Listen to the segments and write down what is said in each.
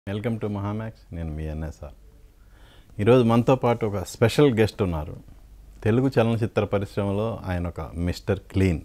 Welcome to మహామ్యాక్స్ నేను మీ NSR ఈరోజు మనతో పాటు ఒక స్పెషల్ గెస్ట్ ఉన్నారు తెలుగు చలనచిత్ర పరిశ్రమలో ఆయన ఒక మిస్టర్ క్లీన్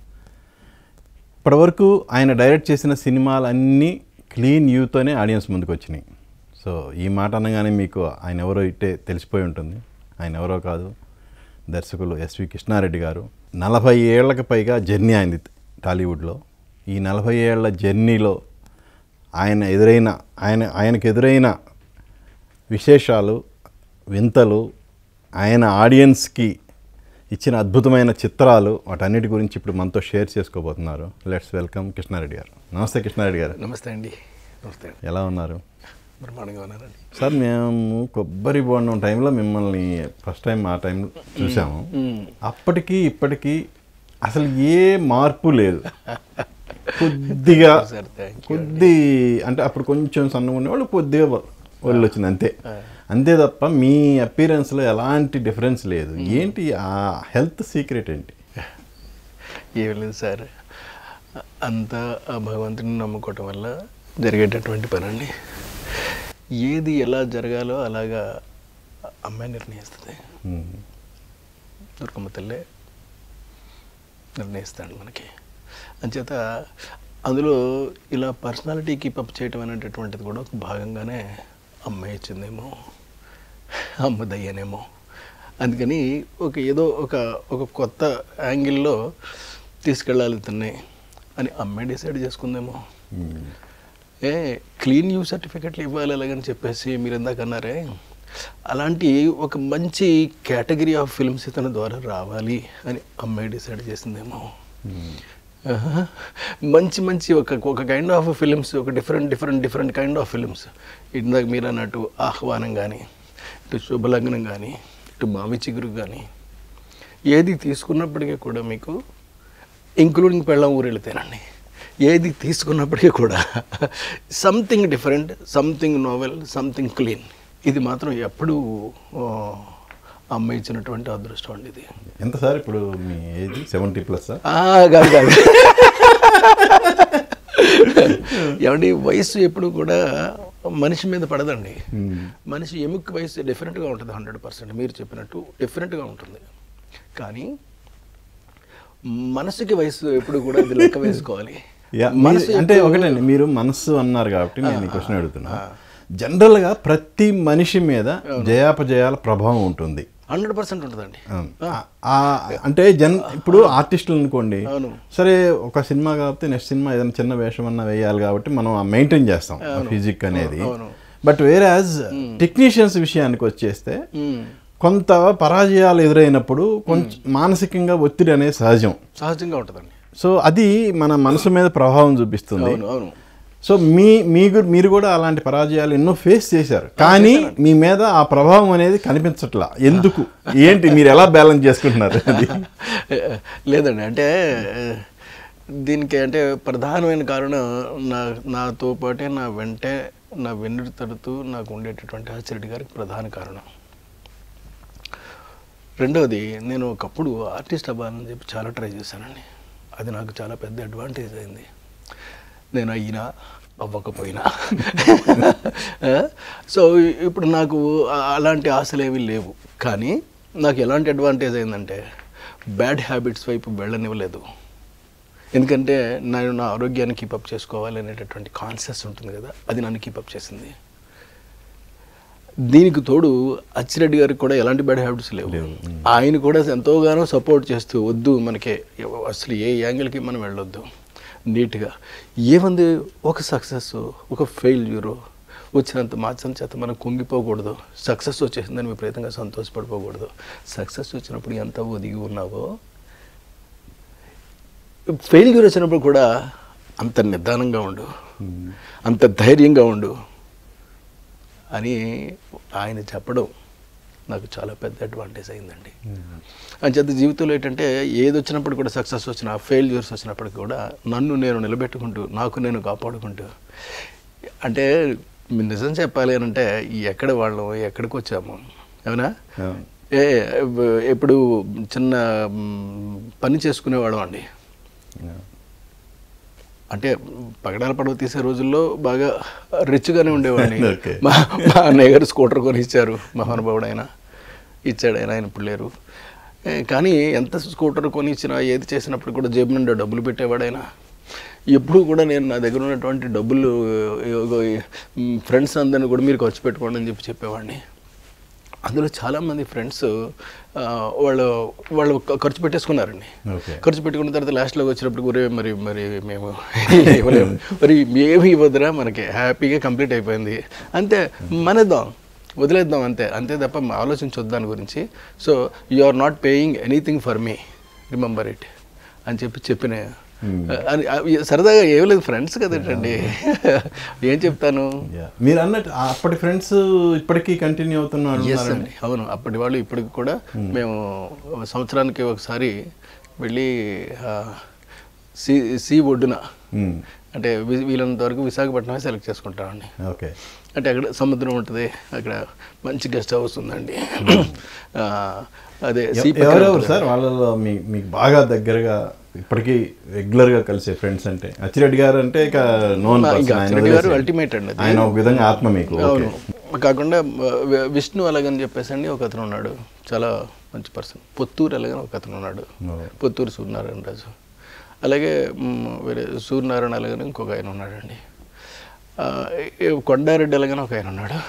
ఇప్పటివరకు ఆయన డైరెక్ట్ చేసిన సినిమాలన్నీ క్లీన్ యూతోనే ఆడియన్స్ ముందుకు వచ్చినాయి సో ఈ మాట అనగానే మీకు ఆయన ఎవరో ఇట్టే తెలిసిపోయి ఉంటుంది ఆయన ఎవరో కాదు దర్శకులు ఎస్వి కృష్ణారెడ్డి గారు నలభై ఏళ్లకు పైగా జర్నీ అయింది టాలీవుడ్లో ఈ నలభై ఏళ్ల జర్నీలో ఆయన ఎదురైన ఆయన ఆయనకు ఎదురైన విశేషాలు వింతలు ఆయన ఆడియన్స్కి ఇచ్చిన అద్భుతమైన చిత్రాలు వాటన్నిటి గురించి ఇప్పుడు మనతో షేర్ చేసుకోబోతున్నారు లెట్స్ వెల్కమ్ కృష్ణారెడ్డి గారు నమస్తే కృష్ణారెడ్డి గారు నమస్తే అండి నమస్తే అండి ఎలా ఉన్నారు బ్రహ్మాండంగా ఉన్నారండి సార్ మేము కొబ్బరి బోండం టైంలో మిమ్మల్ని ఫస్ట్ టైం ఆ టైం చూసాము అప్పటికి ఇప్పటికీ అసలు ఏ మార్పు లేదు కొద్దిగా సార్ థ్యాంక్ కొద్ది అంటే అప్పుడు కొంచెం సన్నగా ఉండేవాళ్ళు కొద్దిగా ఒళ్ళు వచ్చింది అంతే అంతే తప్ప మీ అపీరెన్స్లో ఎలాంటి డిఫరెన్స్ లేదు ఏంటి ఆ హెల్త్ సీక్రెట్ ఏంటి ఏం లేదు సార్ అంతా ఆ భగవంతుని నమ్ముకోవటం వల్ల జరిగేటటువంటి పని అండి ఏది ఎలా జరగాలో అలాగా అమ్మాయి నిర్ణయిస్తుంది ఉమ్, దుర్గమ్మ తల్లే నిర్ణయిస్తాడు మనకి అంచేత అందులో ఇలా పర్సనాలిటీ కీపప్ చేయటం అనేటటువంటిది కూడా ఒక భాగంగానే అమ్మాయి ఇచ్చిందేమో అమ్మ దయ్యనేమో అందుకని ఒక ఏదో ఒక ఒక కొత్త యాంగిల్లో తీసుకెళ్ళాలి ఇతన్ని అని అమ్మాయి డిసైడ్ చేసుకుందేమో ఉమ్, ఏ క్లీన్ యూ సర్టిఫికెట్లు ఇవ్వాలి అలాగని చెప్పేసి మీరు ఇందాక అన్నారే అలాంటి ఒక మంచి కేటగిరీ ఆఫ్ ఫిల్మ్స్ ఇతని ద్వారా రావాలి అని అమ్మాయి డిసైడ్ చేసిందేమో ఉమ్, ఆహా. మంచి మంచి ఒక ఒక కైండ్ ఆఫ్ ఫిలిమ్స్ ఒక different different different kind of films ఇందాక మీరు అన్నట్టు ఆహ్వానం కానీ ఇటు శుభలగ్నం కానీ ఇటు మావి చిగురు కానీ ఏది తీసుకున్నప్పటికీ కూడా మీకు ఇంక్లూడింగ్ పెళ్ళం ఊరు వెళితేనండి ఏది తీసుకున్నప్పటికీ కూడా something different something novel something clean ఇది మాత్రం ఎప్పుడూ ఆ, అమ్మ ఇచ్చినటువంటి అదృష్టం అండి ఇది ఎంత సార్ ఇప్పుడు మీ ఏజ్ సెవెంటీ ప్లస్ సార్ ఆ, కాదు కాదు ఏమండి వయసు ఎప్పుడు కూడా మనిషి మీద పడదండి మనిషి ఎముక వయసు డిఫరెంట్గా ఉంటుంది హండ్రెడ్ పర్సెంట్ మీరు చెప్పినట్టు డిఫరెంట్గా ఉంటుంది కానీ మనసుకి వయసు ఎప్పుడు కూడా ఇది లెక్క వేసుకోవాలి యా, మీ- అంటే ఒకటండి మీరు మనస్సు అన్నారు కాబట్టి నేను ఈ క్వశ్చన్ అడుగుతున్నా జనరల్గా ప్రతి మనిషి మీద జయాపజయాల ప్రభావం ఉంటుంది హండ్రెడ్ పర్సెంట్ ఉంటుందండి ఆ- ఆ- అంటే జన్ ఇప్పుడు ఆర్టిస్టులు అనుకోండి అవును. సరే ఒక సినిమా కాబట్టి నెక్స్ట్ సినిమా ఏదైనా చిన్న వేషం అన్నా వేయాలి కాబట్టి మనం మెయింటైన్ చేస్తాం ఫిజిక్ అనేది అవును. బట్ వేరే యాజ్ టెక్నీషియన్స్ విషయానికి వచ్చేస్తే మ్మ్. కొంత పరాజయాలు ఎదురైనప్పుడు కొంచెం మానసికంగా ఒత్తిడి అనేది సహజం సహజంగా ఉంటుందండి సో అది మన మనసు మీద ప్రభావం చూపిస్తుంది అవును అవును సో మీ మీకు మీరు కూడా అలాంటి పరాజయాలు ఎన్నో ఫేస్ చేశారు కానీ మీ మీద ఆ ప్రభావం అనేది కనిపించట్లా ఎందుకు ఏంటి మీరు ఎలా బ్యాలెన్స్ చేసుకుంటున్నారు అది లేదండి అంటే దీనికి అంటే ప్రధానమైన కారణం నా నాతో పాటే నా వెంటే నా వెన్నుడి తడుతూ నాకు ఉండేటటువంటి ఆశ్చర్య గారికి ప్రధాన కారణం రెండవది నేను ఒకప్పుడు ఆర్టిస్ట్ అవ్వాలని చెప్పి చాలా ట్రై చేశానండి అది నాకు చాలా పెద్ద అడ్వాంటేజ్ అయింది నేను అయినా అవ్వకపోయినా సో ఇప్పుడు నాకు ఆ- అలాంటి ఆశలు ఏమీ లేవు కానీ నాకు ఎలాంటి అడ్వాంటేజ్ అయిందంటే బ్యాడ్ హ్యాబిట్స్ వైపు వెళ్ళనివ్వలేదు ఎందుకంటే నేను నా ఆరోగ్యాన్ని కీపప్ చేసుకోవాలి అనేటటువంటి కాన్షియస్ ఉంటుంది కదా అది నన్ను కీపప్ చేసింది దీనికి తోడు అచ్చిరెడ్డి గారికి కూడా ఎలాంటి బ్యాడ్ హ్యాబిట్స్ లేవు ఆయన కూడా ఎంతోగానో సపోర్ట్ చేస్తూ వద్దు మనకి అసలు ఏ యాంగిల్కి మనం వెళ్ళొద్దు నీట్గా ఏముంది ఒక సక్సెస్ ఒక ఫెయిల్యూరు వచ్చినంత మాత్రం చేత మనం కుంగిపోకూడదు సక్సెస్ వచ్చేసిందని విపరీతంగా సంతోషపడిపోకూడదు సక్సెస్ వచ్చినప్పుడు ఎంత ఒదిగి ఉన్నావో ఫెయిల్యూర్ వచ్చినప్పుడు కూడా అంత నిదానంగా ఉండు అంత ధైర్యంగా ఉండు అని ఆయన చెప్పడం నాకు చాలా పెద్ద అడ్వాంటేజ్ అయిందండి అంచేత జీవితంలో ఏంటంటే ఏది వచ్చినప్పుడు కూడా సక్సెస్ వచ్చినా ఫెయిల్యూర్స్ వచ్చినప్పటికి కూడా నన్ను నేను నిలబెట్టుకుంటూ నాకు నేను కాపాడుకుంటూ అంటే మీరు నిజం చెప్పాలి అని అంటే ఎక్కడ వాళ్ళం ఎక్కడికి వచ్చాము అవునా అవును. ఏ ఎప్పుడు చిన్న మ్, పని చేసుకునేవాళ్ళం అండి అంటే పగడాల పడవ తీసే రోజుల్లో బాగా రిచ్గానే ఉండేవాడిని Okay. మా మా అన్నయ్య గారు స్కూటర్ కొని ఇచ్చారు మహానుభావుడు ఆయన ఇచ్చాడు ఆయన ఆయన ఇప్పుడు లేరు ఏ, కానీ ఎంత స్కూటర్ కొని ఇచ్చినా ఏది చేసినప్పుడు కూడా జేబు నుండి డబ్బులు పెట్టేవాడు ఆయన ఎప్పుడు కూడా నేను నా దగ్గర ఉన్నటువంటి డబ్బులు ఫ్రెండ్స్ అందరిని కూడా మీరు ఖర్చు పెట్టుకోండి అని చెప్పి చెప్పేవాడిని అందులో చాలామంది ఫ్రెండ్స్ వాళ్ళు వాళ్ళు ఖ- ఖర్చు పెట్టేసుకున్నారండి ఓకే ఖర్చు పెట్టుకున్న తర్వాత లాస్ట్లో వచ్చినప్పుడు ఒరే మరి మరి మేము ఇవ్వలేము మరి ఏమి ఇవ్వదురా మనకి హ్యాపీగా కంప్లీట్ అయిపోయింది అంతే మనద్దాం వదిలేద్దాం అంతే అంతే తప్ప ఆలోచించొద్దు దాని గురించి so you are not paying anything for me remember it అని చెప్పి చెప్పిన అని- అవి సరదాగా ఏం లేదు ఫ్రెండ్స్ కదండి ఏం చెప్తాను Yeah. మీరు అన్నట్టు ఆ అప్పటి ఫ్రెండ్స్ ఇప్పటికీ కంటిన్యూ అవుతున్నారు ఎస్ అండి అవును అప్పటి వాళ్ళు ఇప్పటికి కూడా మేము సంవత్సరానికి ఒకసారి వెళ్ళి ఆ, సీ సీ ఒడ్డున అంటే వీ- వీలైనంత వరకు విశాఖపట్నమే సెలెక్ట్ చేసుకుంటామండి ఓకే అంటే అక్కడ సముద్రం ఉంటుంది అక్కడ మంచి గెస్ట్ హౌస్ ఉందండి ఆ, అదే సీ పక్కన ఎవరెవరు ఉంటుంది. సార్ వాళ్ళలో మీ మీకు బాగా దగ్గరగా ఇప్పటికీ రెగ్యులర్గా కలిసే ఫ్రెండ్స్ అంటే అచ్చిరెడ్డి గారు అంటే ఇక నోన్ ఇంకా అచ్చిరెడ్డి గారు ultimate అండి అది. ఆయన ఒక విధంగా ఆత్మ మీకు ఓకే అవును కాకుండా ఆ, వి- విష్ణు అలాగని చెప్పేసి అండి ఒక అతను ఉన్నాడు చాలా మంచి పర్సన్ పొత్తూరు అలాగని ఒక అతను ఉన్నాడు ఓ. పొత్తూరు సూర్యనారాయణ రాజు అలాగే మ్, వేరే సూర్యనారాయణ అలాగని ఇంకొక ఆయన ఉన్నాడండి ఆ, ఈ కొండారెడ్డి అలాగని ఒక ఆయన ఉన్నాడు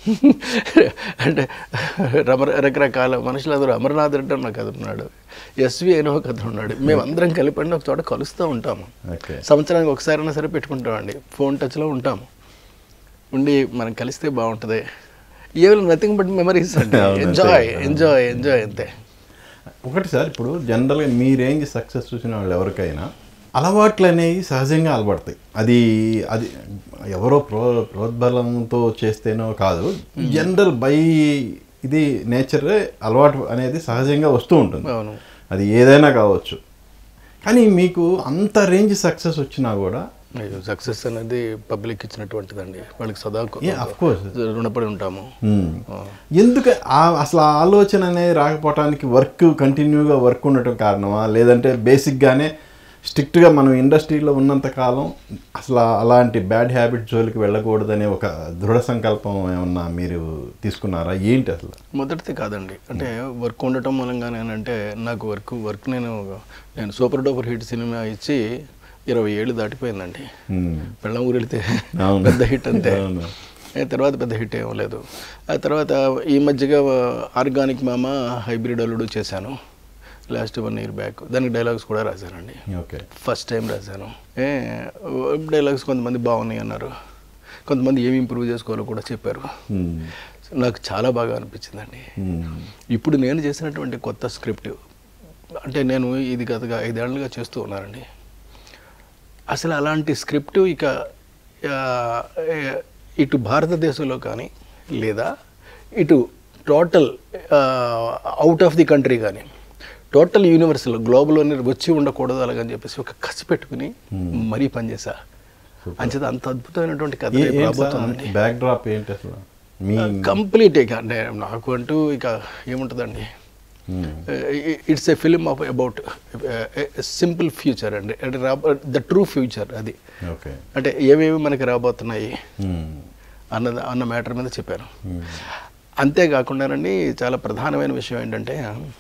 అంటే రమ రకరకాల మనుషులందరూ అమర్నాథ్ రెడ్డి అని ఒక అతను ఉన్నాడు ఎస్వి అని ఒక అతను ఉన్నాడు మేమందరం కలిపండి ఒక చోట కలుస్తూ ఉంటాము ఓకే సంవత్సరానికి ఒకసారైనా సరే పెట్టుకుంటామండి ఫోన్ టచ్లో ఉంటాము ఉండి మనం కలిస్తే బాగుంటుంది ఏమైనా నథింగ్ బట్ మెమరీస్ అండి అవును, అంతే. ఎంజాయ్ ఎంజాయ్ ఎంజాయ్ అంతే ఒకటి సార్ ఇప్పుడు జనరల్గా మీ రేంజ్ సక్సెస్ చూసిన వాళ్ళు ఎవరికైనా అలవాట్లు అనేవి సహజంగా అలవడతాయి అది అది ఎవరో ప్రో ప్రోద్బలంతో చేస్తేనో కాదు జనరల్ బై ఇది నేచర్ అలవాటు అనేది సహజంగా వస్తూ ఉంటుంది అవును అది ఏదైనా కావచ్చు కానీ మీకు అంత రేంజ్ సక్సెస్ వచ్చినా కూడా సక్సెస్ అనేది పబ్లిక్ ఇచ్చినటువంటిదండి వాళ్ళకి సదా ఏ అఫ్ కోర్స్ రుణపడి ఉంటాము ఎందుకు ఆ- అసలు ఆ ఆలోచన అనేది రాకపోవటానికి వర్క్ కంటిన్యూగా వర్క్ ఉండటం కారణమా లేదంటే బేసిక్గానే స్ట్రిక్ట్గా మనం ఇండస్ట్రీలో ఉన్నంత కాలం అసలు అలాంటి బ్యాడ్ హ్యాబిట్ జోలికి వెళ్ళకూడదనే ఒక దృఢ సంకల్పం ఏమన్నా మీరు తీసుకున్నారా ఏంటి అసలు మొదటిది కాదండి అంటే వర్క్ ఉండటం మూలంగానే అంటే నాకు వర్క్ వర్క్ నేను నేను సూపర్ డూపర్ హిట్ సినిమా ఇచ్చి ఇరవై ఏళ్ళు దాటిపోయిందండి Hmm. పెళ్ళం ఊరు వెళ్తే అవును. పెద్ద హిట్ అంతే అవును. ఏ తర్వాత పెద్ద హిట్ ఏం లేదు ఆ తర్వాత ఈ మధ్యగా ఆర్గానిక్ మామ హైబ్రిడ్ అల్లుడు చేశాను లాస్ట్ వన్ ఇయర్ బ్యాక్ దానికి డైలాగ్స్ కూడా రాశానండి ఓకే ఫస్ట్ టైం రాశాను ఏ డైలాగ్స్ కొంతమంది బాగున్నాయి అన్నారు కొంతమంది ఏమి ఇంప్రూవ్ చేసుకోవాలో కూడా చెప్పారు Hmm. నాకు చాలా బాగా అనిపించిందండి Hmm. ఇప్పుడు నేను చేసినటువంటి కొత్త స్క్రిప్ట్ అంటే నేను ఇది గతగా ఐదేళ్లుగా చేస్తూ ఉన్నానండి అసలు అలాంటి స్క్రిప్ట్ ఇక ఆ, ఏ- ఇటు భారతదేశంలో కానీ లేదా ఇటు total out of the country కానీ టోటల్ యూనివర్సల్ గ్లోబల్ అనేది వచ్చి ఉండకూడదు అలాగని చెప్పేసి ఒక కసి పెట్టుకుని మరీ పనిచేసా అంచేత అంత అద్భుతమైనటువంటి కథ ఏ- రేపు ఏంటి రాబోతోందండి సార్ బ్యాక్ డ్రాప్ ఏంటి అసలు మీ కంప్లీట్ ఇక అంటే నాకు అంటూ ఇక ఏముంటుందండి Hmm. It's a film of about simple future అండి అంటే ద ట్రూ ఫ్యూచర్ అది ఓకే అంటే ఏమేమి మనకి రాబోతున్నాయి Hmm. అన్న అన్న మ్యాటర్ మీద చెప్పాను Hmm. అంతేకాకుండానండి చాలా ప్రధానమైన విషయం ఏంటంటే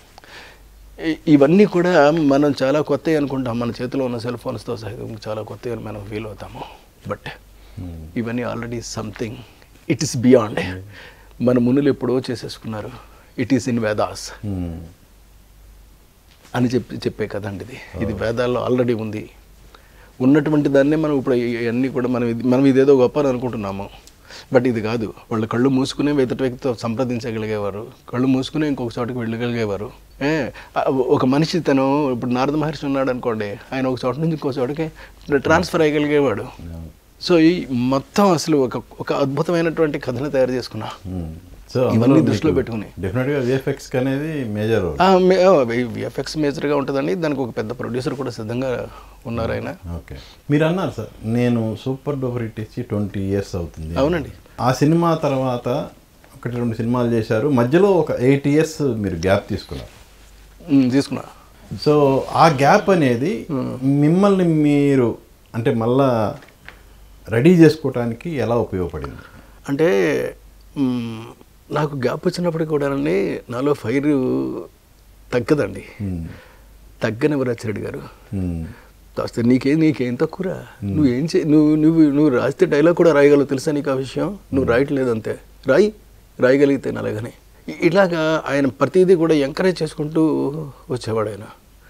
ఇ- ఇవన్నీ కూడా మనం చాలా కొత్తవి అనుకుంటాం మన చేతిలో ఉన్న సెల్ ఫోన్స్తో సహితం చాలా కొత్తవి అని మనం ఫీల్ అవుతాము బట్ Hmm. ఇవన్నీ already something it is beyond మన మునులు ఎప్పుడో చేసేసుకున్నారు it is in Vedas Hmm. అని చెప్పి చెప్పే కదండి ఇది ఇది వేదాల్లో ఆల్రెడీ ఉంది ఉన్నటువంటి దాన్నే మనం ఇప్పుడు ఇవన్నీ కూడా మనం ఇది మనం ఇదేదో గొప్ప అని అనుకుంటున్నాము బట్ ఇది కాదు వాళ్ళు కళ్ళు మూసుకునే ఎదుటి వ్యక్తితో సంప్రదించగలిగేవారు కళ్ళు మూసుకునే ఇంకొక చోటకి వెళ్ళగలిగేవారు ఏ ఆ, ఒక మనిషి తను ఇప్పుడు నారద మహర్షి ఉన్నాడు అనుకోండి ఆయన ఒక చోట నుంచి ఇంకో చోటకి ట్రాన్స్ఫర్ అయ్యగలిగేవాడు Yeah. సో ఈ మొత్తం అసలు ఒక ఒక అద్భుతమైనటువంటి కథను తయారు చేసుకున్నా సో ఇవన్నీ దృష్టిలో పెట్టుకుని. డెఫినెట్గా విఎఫ్ఎక్స్ అనేది మేజర్ రోల్ విఎఫ్ఎక్స్ మేజర్గా ఉంటుందండి దానికి ఒక పెద్ద ప్రొడ్యూసర్ కూడా సిద్ధంగా ఉన్నారు ఆయన ఓకే మీరు అన్నారు సార్ నేను సూపర్ డూపర్ హిట్ ఇచ్చి ట్వంటీ ఇయర్స్ అవుతుంది అవునండి. ఆ సినిమా తర్వాత ఒకటి రెండు సినిమాలు చేశారు మధ్యలో ఒక ఎయిట్ ఇయర్స్ మీరు గ్యాప్ తీసుకున్నారు ఉమ్, తీసుకున్నా సో ఆ గ్యాప్ అనేది మిమ్మల్ని మీరు అంటే మళ్ళా రెడీ చేసుకోవటానికి ఎలా ఉపయోగపడింది అంటే మ్, నాకు గ్యాప్ వచ్చినప్పుడు కూడా నాలో ఫైర్ తగ్గదండి మ్మ్. తగ్గని రెడ్డి గారు మ్మ్. కాస్త నీకేం నీకేం తక్కువరా నువ్వేం చే నువ్వు నువ్వు నువ్వు రాస్తే డైలాగ్ కూడా రాయగలవు తెలుసా నీకు ఆ విషయం నువ్వు రాయట్లేదు అంతే రాయి రాయగలిగితే అలాగని ఇ- ఇలాగా ఆయన ప్రతిదీ కూడా ఎంకరేజ్ చేసుకుంటూ వచ్చేవాడు ఆయన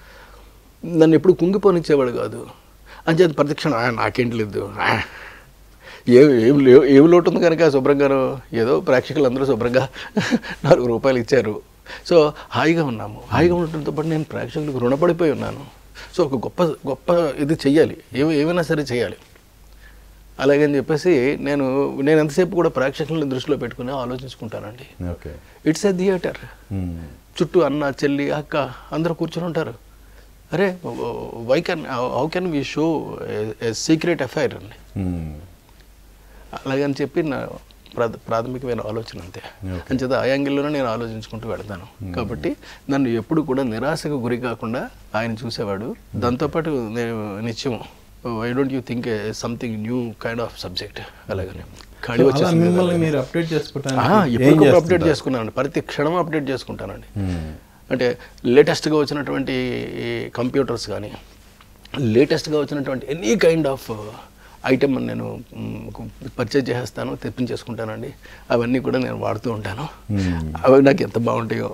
నన్ను ఎప్పుడు కుంగిపోనిచ్చేవాడు కాదు అంచేత ప్రతిక్షణం "ఆ, నాకేంటి లేదు ఆ, ఏం ఏం లేవు ఏం లోటు ఉంది కనుక శుభ్రంగాను ఏదో ప్రేక్షకులు అందరూ శుభ్రంగా నాలుగు రూపాయలు ఇచ్చారు సో హాయిగా ఉన్నాము హాయిగా ఉండటంతో పాటు నేను ప్రేక్షకులకు రుణపడిపోయి ఉన్నాను సో ఒక గొప్ప గొప్ప ఇది చెయ్యాలి ఏమి ఏమైనా సరే చేయాలి అలాగని చెప్పేసి నేను నేను ఎంతసేపు కూడా ప్రేక్షకులను దృష్టిలో పెట్టుకుని ఆలోచించుకుంటానండి ఓకే ఇట్స్ ఎ థియేటర్ మ్మ్. చుట్టూ అన్న చెల్లి అక్క అందరూ కూర్చొని ఉంటారు అరే why can how can we show secret affair అండి మ్మ్. అలాగని చెప్పి నా ప్రాథ ప్రాథమికమైన ఆలోచన అంతే Okay. అంచేత ఆ యాంగిల్లోనే నేను ఆలోచించుకుంటూ వెళ్తాను కాబట్టి నన్ను ఎప్పుడు కూడా నిరాశకు గురి కాకుండా ఆయన చూసేవాడు దాంతోపాటు నేను నిత్యం I don't you think something new kind of subject అలాగని ఖాళీ సో అలా వచ్చేసింది కదా. మిమ్మల్ని మీరు అప్డేట్ ఆ, చేసుకోవటానికి ఏం ఎప్పటికప్పుడు అప్డేట్ చేస్తుంటారు? చేసుకున్నానండి ప్రతి క్షణం అప్డేట్ చేసుకుంటానండి మ్మ్. అంటే లేటెస్ట్గా వచ్చినటువంటి కంప్యూటర్స్ కానీ లేటెస్ట్గా వచ్చినటువంటి ఎనీ కైండ్ ఆఫ్ ఐటమ్ నేను పర్చేజ్ చేసేస్తాను తెప్పించేసుకుంటానండి అవన్నీ కూడా నేను వాడుతూ ఉంటాను మ్మ్. అవి నాకు ఎంత బాగుంటాయో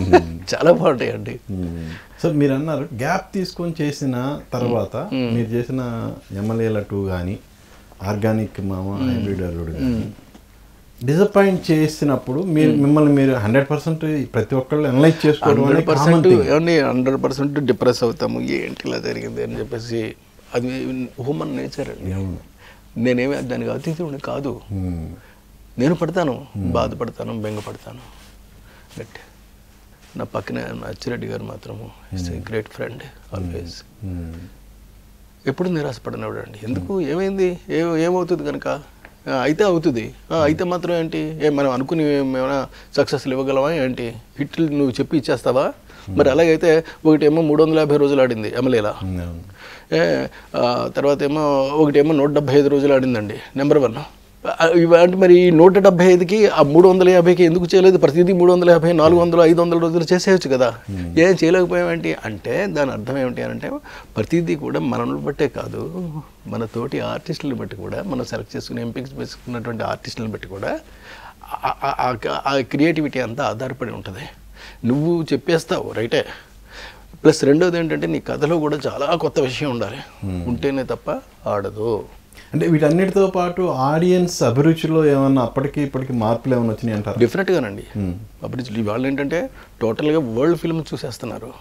చాలా బాగుంటాయండి మ్మ్. సో మీరు అన్నారు గ్యాప్ తీసుకొని చేసిన తర్వాత మీరు చేసిన ఎమ్మెల్యేల టూ కానీ ఆర్గానిక్ మామ హైబ్రిడ్ అల్లుడు కానీ డిసప్పాయింట్ చేసినప్పుడు మీరు మిమ్మల్ని మీరు హండ్రెడ్ పర్సెంట్ ప్రతి ఒక్కళ్ళు అనలైజ్ చేసుకోవడం హండ్రెడ్ అనేది common పర్సెంట్ thing. ఏమండి హండ్రెడ్ పర్సెంట్ డిప్రెస్ అవుతాము ఏంటి ఇలా జరిగింది అని చెప్పేసి అది హ్యూమన్ నేచర్ అండి అవును. నేనేమి దానికి అతీతుడిని కాదు మ్మ్. నేను పడతాను బాధపడతాను బెంగపడతాను బట్ నా పక్కనే నా అచ్చిరెడ్డి గారు మాత్రము is a great friend always hmm. ఎప్పుడు నిరాశపడినవాడు అండి ఎందుకు ఏమైంది ఏ ఏమవుతుంది కనుక ఆ, అయితే అవుతుంది ఆ, అయితే మాత్రం ఏంటి ఏ మనం అనుకుని ఏమైనా సక్సెస్ ఇవ్వగలమా ఏంటి హిట్లు నువ్వు చెప్పి ఇచ్చేస్తావా మరి అలాగైతే ఒకటేమో మూడు వందల యాభై రోజులు ఆడింది ఎమ్మెల్యేలా అవును. ఏ, ఆ, తర్వాత ఏమో ఒకటేమో నూట డెబ్బై ఐదు రోజులు ఆడిందండి నెంబర్ వన్ ఆ, ఇవాంటి మరి ఈ నూట డెబ్బై ఐదుకి ఆ మూడు వందల యాభైకి ఎందుకు చేయలేదు ప్రతిదీ మూడు వందల యాభై నాలుగు వందలు ఐదు వందల రోజులు చేసేయచ్చు కదా ఏం చేయలేకపోయామేంటి అంటే దాని అర్థం ఏమిటి అని అంటే ప్రతిదీ కూడా మనల్ని బట్టే కాదు మన తోటి ఆర్టిస్టులను బట్టి కూడా మనం సెలెక్ట్ చేసుకుని ఎంపిక చేసుకున్నటువంటి ఆర్టిస్టులను బట్టి కూడా ఆ- ఆ- ఆ- ఆ క్రియేటివిటీ అంతా ఆధారపడి ఉంటుంది నువ్వు చెప్పేస్తావు రైటే ప్లస్ రెండోది ఏంటంటే నీ కథలో కూడా చాలా కొత్త విషయం ఉండాలి ఉంటేనే తప్ప ఆడదు అంటే వీటన్నిటితో పాటు ఆడియన్స్ అభిరుచిలో ఏమన్నా అప్పటికి ఇప్పటికి మార్పులు ఏమైనా వచ్చినాయి అంటారు డెఫినెట్గానండి అప్పుడు వాళ్ళు ఏంటంటే టోటల్గా వరల్డ్ ఫిల్మ్ చూసేస్తున్నారు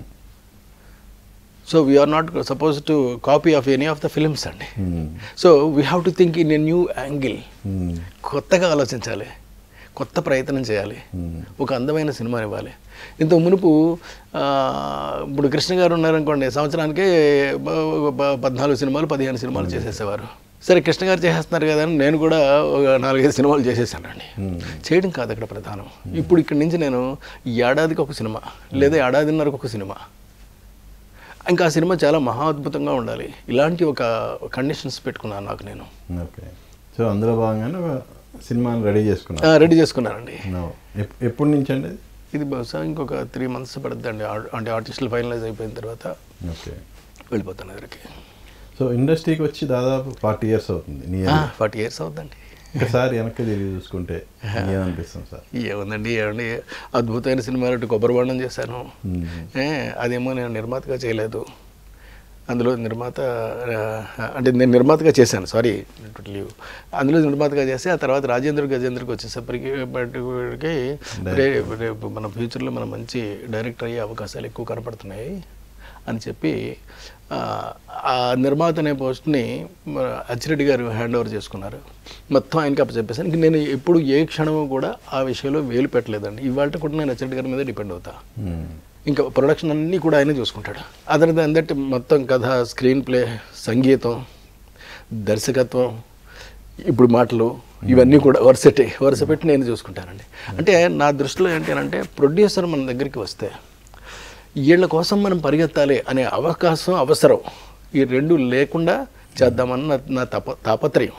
so we are not suppose to copy of any of the films అండి so we have to think in a new angle కొత్తగా ఆలోచించాలి కొత్త ప్రయత్నం చేయాలి ఒక అందమైన సినిమా ఇవ్వాలి ఇంత మునుపు ఆ, ఇప్పుడు కృష్ణ గారు ఉన్నారనుకోండి సంవత్సరానికి బ- బ- పద్నాలుగు సినిమాలు పదిహేను సినిమాలు చేసేసేవారు సరే కృష్ణ గారు చేసేస్తున్నారు కదా అని నేను కూడా ఒక నాలుగైదు సినిమాలు చేసేసానండి చేయడం కాదు అక్కడ ప్రధానం ఇప్పుడు ఇక్కడి నుంచి నేను ఏడాదికి ఒక సినిమా లేదా ఏడాదిన్నరకు ఒక సినిమా ఇంకా ఆ సినిమా చాలా మహా అద్భుతంగా ఉండాలి ఇలాంటి ఒక కండిషన్స్ పెట్టుకున్నాను నాకు నేను ఓకే సో అందులో భాగంగానే ఒక సినిమాని రెడీ చేసుకున్నారు రెడీ చేసుకున్నానండి No. ఎప్- ఎప్పటి నుంచి అండి అది? ఇది బహుశా ఇంకొక త్రీ మంత్స్ పడుతుందండి ఆ- అంటే ఆర్టిస్టులు ఫైనలైజ్ అయిపోయిన తర్వాత ఓకే వెళ్ళిపోతాను ఎదురుకి సో ఇండస్ట్రీకి వచ్చి దాదాపు ఫార్టీ ఇయర్స్ అవుతుంది నీ ఫార్టీ ఇయర్స్ అవుతుందండి ఒకసారి వెనక్కి తిరిగి చూసుకుంటే ఏమనిపిస్తుంది సార్ ఏముందండి ఏమండి అద్భుతమైన సినిమాలు ఇటు కొబ్బరి బండం చేశాను మ్మ్. ఏ, అదేమో నేను నిర్మాతగా చేయలేదు అందులో నిర్మాత ఆ, అంటే నేను నిర్మాతగా చేశాను సారీ లీవ్ అందులో నిర్మాతగా చేసి ఆ తర్వాత రాజేంద్ర గజేంద్రకి వచ్చేసరికి బయటకి రే- రేపు మన ఫ్యూచర్లో మన మంచి డైరెక్టర్ అయ్యే అవకాశాలు ఎక్కువ కనపడుతున్నాయి అని చెప్పి ఆ, ఆ నిర్మాత అనే పోస్ట్ని మన అచ్చిరెడ్డి గారు హ్యాండ్ ఓవర్ చేసుకున్నారు మొత్తం ఆయనకి అప్పచెప్పేసాను ఇంక నేను ఎప్పుడు ఏ క్షణము కూడా ఆ విషయంలో వేలు పెట్టలేదండి ఇవాళ కూడా నేను అచ్చిరెడ్డి గారి మీద డిపెండ్ అవుతా మ్మ్. ఇంకా ప్రొడక్షన్ అన్నీ కూడా ఆయనే చూసుకుంటాడు అదర్ దాన్ దట్ మొత్తం కథ స్క్రీన్ ప్లే సంగీతం దర్శకత్వం ఇప్పుడు మాటలు ఇవన్నీ కూడా వరుసటి వరుస పెట్టి నేను చూసుకుంటానండి అంటే నా దృష్టిలో ఏంటి అని అంటే ప్రొడ్యూసర్ మన దగ్గరికి వస్తే వీళ్ళ కోసం మనం పరిగెత్తాలి అనే అవకాశం అవసరం ఈ రెండు లేకుండా చేద్దామని నా నా తప తాపత్రయం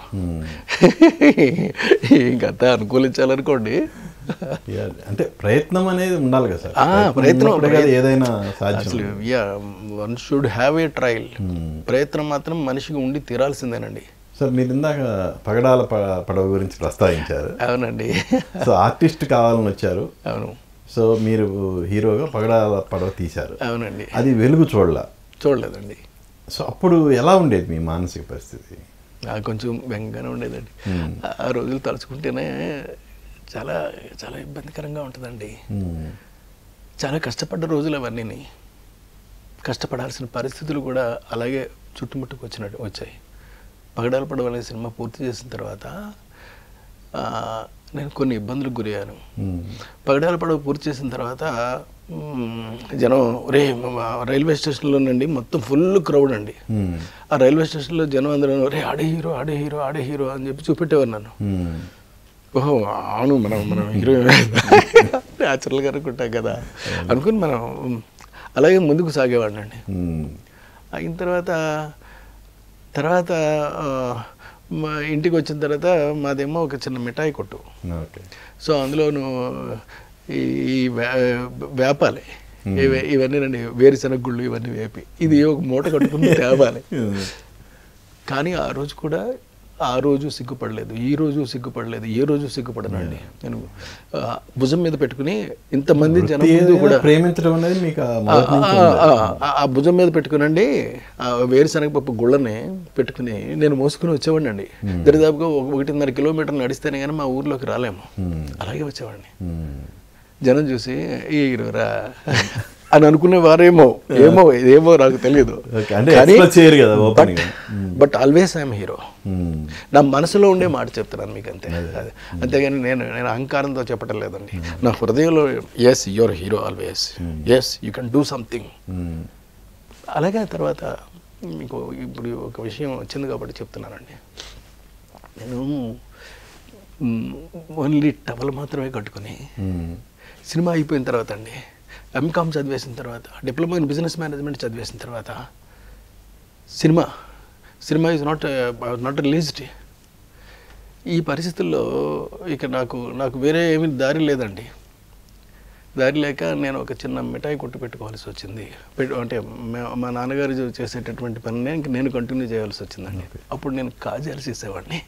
ఇంకంతా అనుకూలించాలనుకోండి యా, అంటే ప్రయత్నం అనేది ఉండాలి కదా సార్ ఆ, ప్రయత్నం, ఉన్నప్పుడే కదా ఏదైనా సాధ్యం అసలు yeah one should have a trial ప్రయత్నం మాత్రం మనిషికి ఉండి తీరాల్సిందేనండి సార్ మీరు ఇందాక పగడాల ప- పడవ గురించి ప్రస్తావించారు అవునండి సో ఆర్టిస్ట్ కావాలని వచ్చారు అవును సో మీరు హీరోగా పగడాల పడవ తీశారు అవునండి అది వెలుగు చూడలా చూడలేదండి సో అప్పుడు ఎలా ఉండేది మీ మానసిక పరిస్థితి నాకు కొంచెం బెంగగానే ఉండేదండి ఆ రోజులు తలుచుకుంటేనే చాలా చాలా ఇబ్బందికరంగా ఉంటుందండి మ్మ్. చాలా కష్టపడ్డ రోజులు అవన్నీ కష్టపడాల్సిన పరిస్థితులు కూడా అలాగే చుట్టుముట్టుకు వచ్చినట్టు వచ్చాయి పగడాల పడవ అనే సినిమా పూర్తి చేసిన తర్వాత ఆ, నేను కొన్ని ఇబ్బందులకు గురయ్యాను మ్మ్. పగడాల పడవ పూర్తి చేసిన తర్వాత మ్, జనం రే మా రైల్వే స్టేషన్లోనండి మొత్తం ఫుల్ క్రౌడ్ అండి మ్మ్. ఆ రైల్వే స్టేషన్లో జనం అందరూ రే ఆడే హీరో ఆడే హీరో ఆడే హీరో అని చెప్పి చూపెట్టేవారు నన్ను మ్మ్. ఓహో అవును మనం మనం హీరో న్యాచురల్గా అనుకుంటాం కదా అనుకుని మనం అలాగే ముందుకు సాగేవాడిని అండి మ్మ్. అయిన తర్వాత తర్వాత ఆ, మా ఇంటికి వచ్చిన తర్వాత మాదేమో ఒక చిన్న మిఠాయి కొట్టు ఓకే సో అందులోను ఈ ఈ వే- వేపాలి ఇవి- ఇవన్నీ రండి వేరుశనగ గుళ్ళు ఇవన్నీ వేపి ఇది ఒక మూట కట్టుకుని తేవాలి మ్మ్. కానీ ఆ రోజు కూడా ఆ రోజు సిగ్గుపడలేదు ఈ రోజు సిగ్గుపడలేదు ఏ రోజు సిగ్గుపడనండి నేను ఆ, భుజం మీద పెట్టుకుని ఇంతమంది జనం వృత్తి ముందు ఏదైనా కూడా ప్రేమించడం అనేది మీకు ఆ మొదటి నుంచి ఆ, ఆ, ఆ, ఆ భుజం మీద పెట్టుకునండి ఆ వేరుశనగపప్పు గుళ్ళని పెట్టుకుని నేను మోసుకుని వచ్చేవాడిని అండి దరిదాపుగా ఒక ఒకటిన్నర కిలోమీటర్ నడిస్తేనే కానీ మా ఊర్లోకి రాలేము మ్మ్. అలాగే వచ్చేవాడిని మ్మ్. జనం చూసి ఈ హీరోరా అని అనుకునే వారేమో ఏమో ఇదేమో నాకు తెలియదు ఓకే అంటే ఎక్స్ప్రెస్ చేయరు కదా open but always I'm hero hmm. నా మనసులో ఉండే మాట చెప్తున్నాను మీకు అంతే అదే. అంతేగాని నేను నేను అహంకారంతో చెప్పటం లేదండి నా హృదయంలో as your hero always as you can do something hmm. అలాగే తర్వాత మీకు ఇప్పుడు ఒక విషయం వచ్చింది కాబట్టి చెప్తున్నానండి నేను ఓన్లీ టవల్ మాత్రమే కట్టుకుని మ్మ్. సినిమా అయిపోయిన తర్వాత అండి ఎంకామ్ చదివేసిన తర్వాత డిప్లొమా ఇన్ బిజినెస్ మేనేజ్మెంట్ చదివేసిన తర్వాత cinema cinema is not not released ఈ పరిస్థితుల్లో ఇక నాకు నాకు వేరే ఏమీ దారి లేదండి దారి లేక నేను ఒక చిన్న మిఠాయి కొట్టు పెట్టుకోవాల్సి వచ్చింది పెట్టు అంటే మా- మా నాన్నగారు చేసేటటువంటి పని ఇంక నేను కంటిన్యూ చేయాల్సి వచ్చిందండి అప్పుడు నేను కాజాలు చేసేవాడిని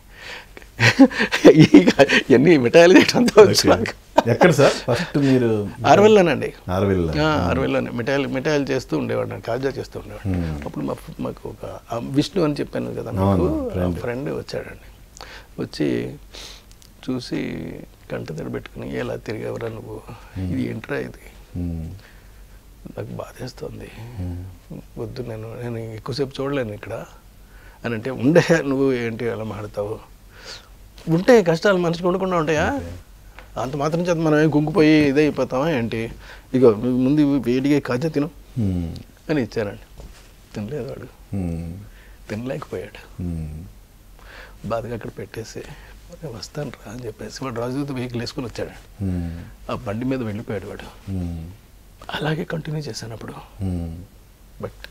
ఈ కా- ఇవన్నీ మిఠాయిలు చేయడంతో వచ్చు నాకు ఎక్కడ సార్ ఫస్ట్ మీరు ఆరువెల్లోనండి ఆరువిల్ల అరవైలోనే మిఠాయిలు మిఠాయిలు చేస్తూ ఉండేవాడిని కాజా చేస్తూ ఉండేవాడిని Hmm. అప్పుడు మా మాకు ఒక ఆ విష్ణు అని చెప్పాను కదా అవును, నాకు friend. ఫ్రెండ్ వచ్చాడండి వచ్చి చూసి కంట దగ్గర పెట్టుకుని ఎలా తిరిగేవరా నువ్వు ఇది ఏంట్రా ఇది మ్మ్. నాకు బాధేస్తుంది వద్దు నేను నేను ఎక్కువసేపు చూడలేను ఇక్కడ అని అంటే ఉండే నువ్వు ఏంటి అలా మాడతావు ఉంటే కష్టాలు మనిషికి ఉండకుండా ఉంటాయా అంత మాత్రం చేత మనం ఏం కుంగిపోయి ఇదే అయిపోతామా ఏంటి ఇగో నువ్వు ముందు వేడిగా కాజా తిను మ్మ్. అని ఇచ్చానండి తినలేదు వాడు మ్మ్. తినలేకపోయాడు మ్మ్. బాధగా అక్కడ పెట్టేసి "నేను వస్తాను రా అని చెప్పేసి వాడు రాజుతో వెహికల్ వేసుకుని వచ్చాడు మ్మ్. ఆ బండి మీద వెళ్ళిపోయాడు వాడు మ్మ్. అలాగే కంటిన్యూ చేశాను అప్పుడు మ్మ్. బట్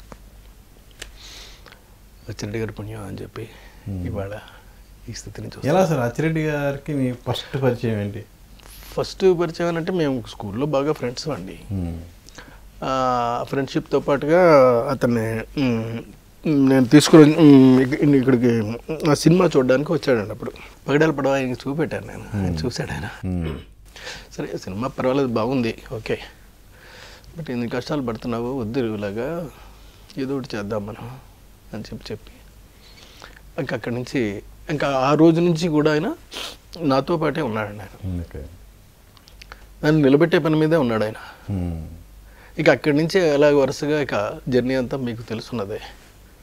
అచ్చిరెడ్డి గారి పుణ్యం అని చెప్పి ఇవాళ ఈ స్థితి నుంచి ఎలా సార్ అచ్చిరెడ్డి గారికి మీ ఫస్ట్ పరిచయం ఏంటి ఫస్ట్ పరిచయం అంటే మేము స్కూల్లో బాగా ఫ్రెండ్స్ అండి మ్మ్. ఫ్రెండ్షిప్తో పాటుగా అతన్ని మ్, నేను తీసుకుని మ్, ఇక్క- ఇక్కడికి ఆ సినిమా చూడడానికి వచ్చాడండి అప్పుడు పగడాల పడవ ఆయనకి చూపెట్టాను నేను ఆయన చూశాడు ఆయన మ్మ్. సరే సినిమా పర్వాలేదు బాగుంది ఓకే బట్ ఇన్ని కష్టాలు పడుతున్నావు వద్దు ఇలాగా ఏదో ఒకటి చేద్దాం మనం అని చెప్పి చెప్పి ఇంకా అక్కడి నుంచి ఇంకా ఆ రోజు నుంచి కూడా ఆయన నాతో పాటే ఉన్నాడండి ఆయన ఓకే నన్ను నిలబెట్టే పని మీదే ఉన్నాడు ఆయన మ్మ్. ఇక అక్కడి నుంచి అలా వరుసగా ఇక జర్నీ అంతా మీకు తెలుసున్నదే